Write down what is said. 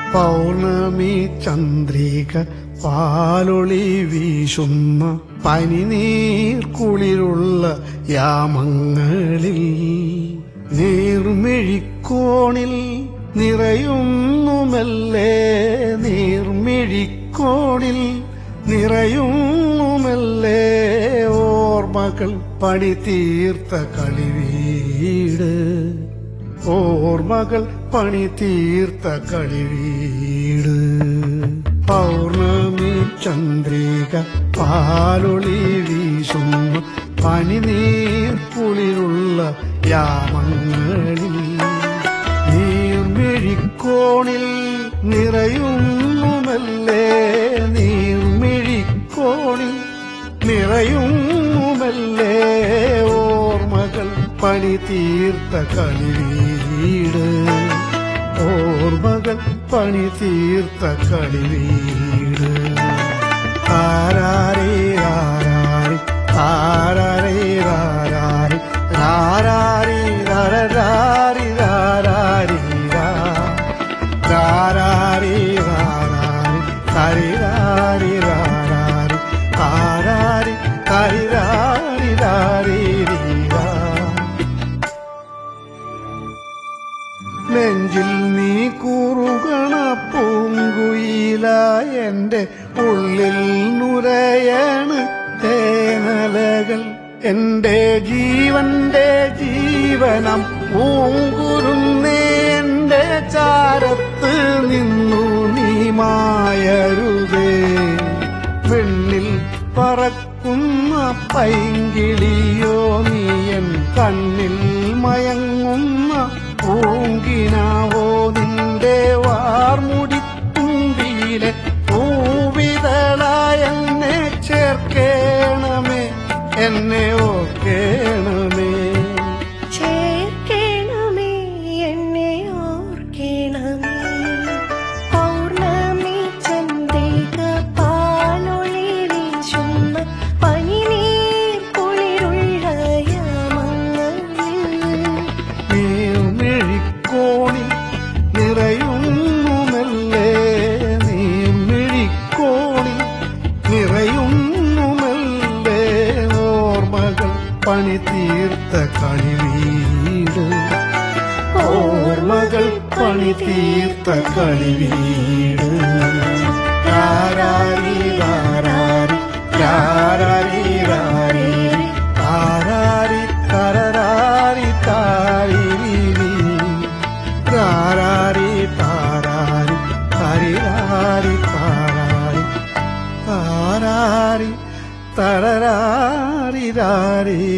പൗർണമി ചന്ദ്രിക പാലൊളി വീശുന്ന പനിനീർ കുളിരുള്ള യാമങ്ങളിൽ നീർമിഴിക്കോണിൽ നിറയുന്നുമല്ലേ നീർമിഴിക്കോണിൽ നിറയുന്നുമല്ലേ ഓർമ്മകൾ പണി തീർത്ത കളിവീട് ഓർമ്മകൾ പണി തീർത്ത കളിവീട് പൗർണമി ചന്ദ്രിക പാലൊളി വീശുന്ന പനിനീർ കുളിരുള്ള യാമങ്ങളിൽ നീർമിഴിക്കോണിൽ നിറയുന്നുമല്ലേ നീർമിഴിക്കോണിൽ നിറയുന്നുമല്ലേ ഓർമ്മകൾ പണി തീർത്ത കളിവീട് ഓർമ്മകൾ പണി തീർത്ത കളിവീട് താരാരേ രാരാരി താരാരേ രാരാരി രാരാരി രാരാരി രാരാരി രാരാരി രാരാരി തരിരാരി രാരാരി താരാരി തരിരാരി രാരി രാ നെഞ്ചിൽ നീ കൂറുകണ പൂങ്കുയില എന്റെ ഉള്ളിൽ നുരയണ് തേനലകൾ എന്റെ ജീവന്റെ ജീവനം പൂങ്കുരുന്നേ എന്റെ ചാരത്ത് നിന്നു നീ മായരുതേ വെണ്ണിൽ പറക്കുന്ന പൈങ്കിളിയോ നീയൻ കണ്ണിൽ മയങ്ങുന്ന പൂങ്കിനാവോ നിന്റെ വാർമുടിത്തുമ്പിയിലെ പൂവിതളായ എന്നെ ചേർക്കേണമേ എന്നെ ഓർക്കേണമേ ചേർക്കണമേ എന്നെ ഓർക്കണമേ പൗർണമി ചന്ദ്രിക പാലൊളി വീശുന്ന പനിനീർ കുളിരുള്ള യാമങ്ങളിൽ നീർമിഴിക്കോണിൽ നിറയുന്നുമല്ലേ നീർമിഴിക്കോണിൽ നിറയുന്നുമല്ലേ ഓർമ്മകൾ പണി തീർത്ത കളിവീട് ഓർമ്മകൾ പണി തീർത്ത കളിവീട് രാരാരി രാരാരി രാരാരി രാരി താരാരി തരരാരി താരിരി രാരാരി താരാരി തരിരാരി താരാരി താരാരി തരരാരി രാരി